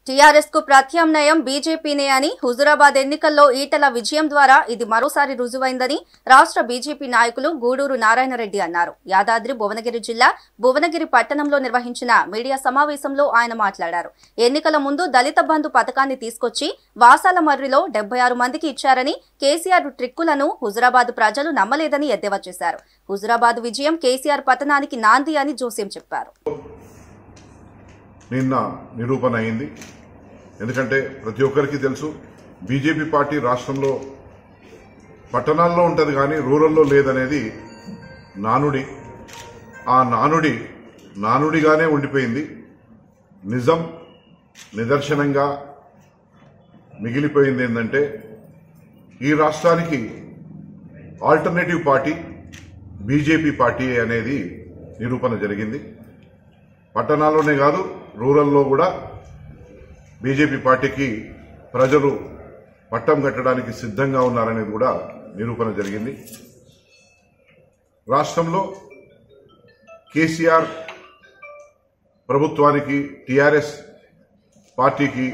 TRS కు ప్రత్యామ్నాయం బీజేపీనే అని హుజురాబాద్ ఎన్నికల్లో ఈటల విజయం ద్వారా ఇది మరోసారి రుజువైందని రాష్ట్ర బీజేపీ నాయకులు గూడూరు నారాయణరెడ్డి అన్నారు యాదాద్రి భువనగిరి జిల్లా భువనగిరి పట్టణంలో నిర్వహించిన మీడియా సమావేశంలో ఆయన మాట్లాడారు ఎన్నికల ముందు దళిత బంధు పథకాన్ని తీసుకొచ్చి వాసాల మర్రిలో డెబ్బై ఆరు మందికి ఇచ్చారని కేసీఆర్ ట్రిక్కులను హుజురాబాద్ ప్రజలు నమ్మలేదని ఎద్దేవా చేశారు హుజురాబాద్ విజయం కేసీఆర్ పతనానికి నాంది అని జోస్యం చెప్పారు నిన్న నిరూపణ అయింది ఎందుకంటే ప్రతి ఒక్కరికి తెలుసు బీజేపీ పార్టీ రాష్ట్రంలో పట్టణాల్లో ఉంటుంది కానీ రూరల్లో లేదనేది నానుడి ఆ నానుడి నానుడిగానే ఉండిపోయింది నిజం నిదర్శనంగా మిగిలిపోయింది ఏంటంటే ఈ రాష్ట్రానికి ఆల్టర్నేటివ్ పార్టీ బీజేపీ పార్టీ అనేది నిరూపణ జరిగింది పట్టణాల్లోనే కాదు రూరల్లో కూడా బీజేపీ పార్టీకి ప్రజలు పట్టం కట్టడానికి సిద్ధంగా ఉన్నారనేది కూడా నిరూపణ జరిగింది రాష్ట్రంలో కేసీఆర్ ప్రభుత్వానికి టీఆర్ఎస్ పార్టీకి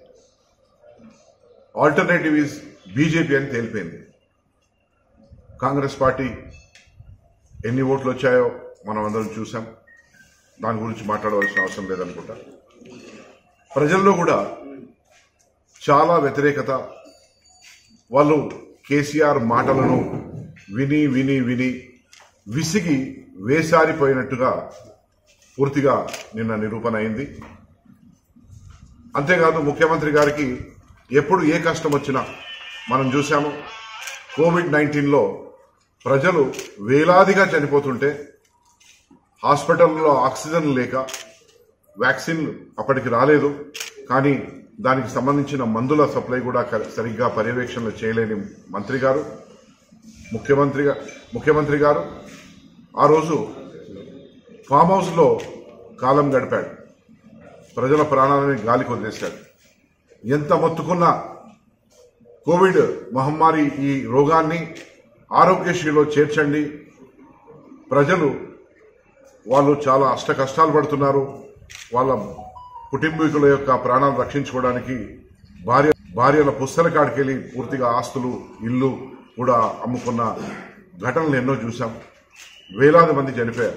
ఆల్టర్నేటివ్ ఈజ్ బీజేపీ అని తేలిపోయింది కాంగ్రెస్ పార్టీ ఎన్ని ఓట్లు వచ్చాయో మనం అందరం చూసాం దాని గురించి మాట్లాడవలసిన అవసరం లేదనుకుంటా ప్రజల్లో కూడా చాలా వ్యతిరేకత వాళ్ళు కేసీఆర్ మాటలను విని విని విని విసిగి వేసారిపోయినట్టుగా పూర్తిగా నిన్న నిరూపణ అయింది అంతేకాదు ముఖ్యమంత్రి గారికి ఎప్పుడు ఏ కష్టం వచ్చినా మనం చూసాము కోవిడ్ నైన్టీన్లో ప్రజలు వేలాదిగా చనిపోతుంటే హాస్పిటల్లో ఆక్సిజన్ లేక వ్యాక్సిన్ అప్పటికి రాలేదు కానీ దానికి సంబంధించిన మందుల సప్లై కూడా క- సరిగ్గా పర్యవేక్షణ చేయలేని మంత్రి గారు ముఖ్యమంత్రిగా ముఖ్యమంత్రి గారు ఆ రోజు ఫామ్ హౌస్లో కాలం గడిపాడు ప్రజల ప్రాణాలని గాలికి వదిలేశాడు ఎంత మొత్తుకున్నా కోవిడ్ మహమ్మారి ఈ రోగాన్ని ఆరోగ్యశ్రీలో చేర్చండి ప్రజలు వాళ్ళు చాలా అష్ట కష్టాలు పడుతున్నారు వాళ్ళ కుటుంబీకుల యొక్క ప్రాణాలు రక్షించుకోవడానికి భార్య భార్యల పుస్తల కాడికెళ్ళి పూర్తిగా ఆస్తులు ఇల్లు కూడా అమ్ముకున్న ఘటనలు ఎన్నో చూసాం వేలాది మంది చనిపోయారు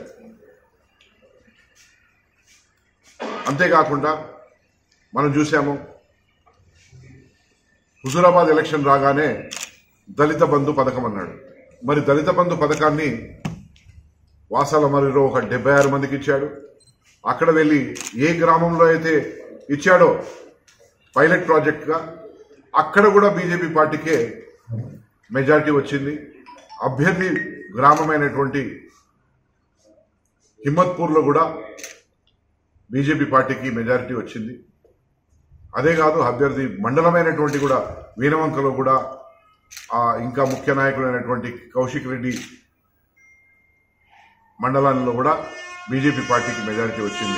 అంతేకాకుండా మనం చూసాము హుజూరాబాద్ ఎలక్షన్ రాగానే దళిత బంధు పథకం అన్నాడు మరి దళిత బంధు పథకాన్ని వాసాల మరిలో ఒక డెబ్బై ఆరు మందికి ఇచ్చాడు అక్కడ వెళ్ళి ఏ గ్రామంలో అయితే ఇచ్చాడో పైలట్ ప్రాజెక్ట్గా అక్కడ కూడా బీజేపీ పార్టీకే మెజారిటీ వచ్చింది అభ్యర్థి గ్రామమైనటువంటి హిమ్మత్పూర్లో కూడా బీజేపీ పార్టీకి మెజారిటీ వచ్చింది అదే కాదు అభ్యర్థి మండలమైనటువంటి కూడా వీరవంకలో కూడా ఆ ఇంకా ముఖ్య నాయకుడైనటువంటి కౌశిక్ రెడ్డి మండలాల్లో కూడా బీజేపీ పార్టీకి మెజారిటీ వచ్చింది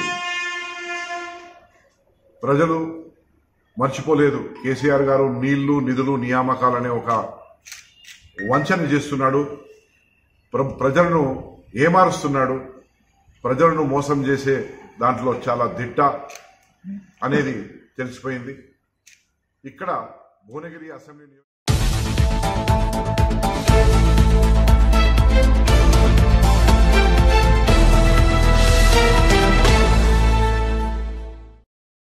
ప్రజలు మర్చిపోలేదు కేసీఆర్ గారు నీళ్లు నిధులు నియామకాలనే ఒక వంచన చేస్తున్నాడు ప్ర- ప్రజలను ఏమారుస్తున్నాడు ప్రజలను మోసం చేసే దాంట్లో చాలా దిట్ట అనేది తెలిసిపోయింది ఇక్కడ భువనగిరి అసెంబ్లీ నియో-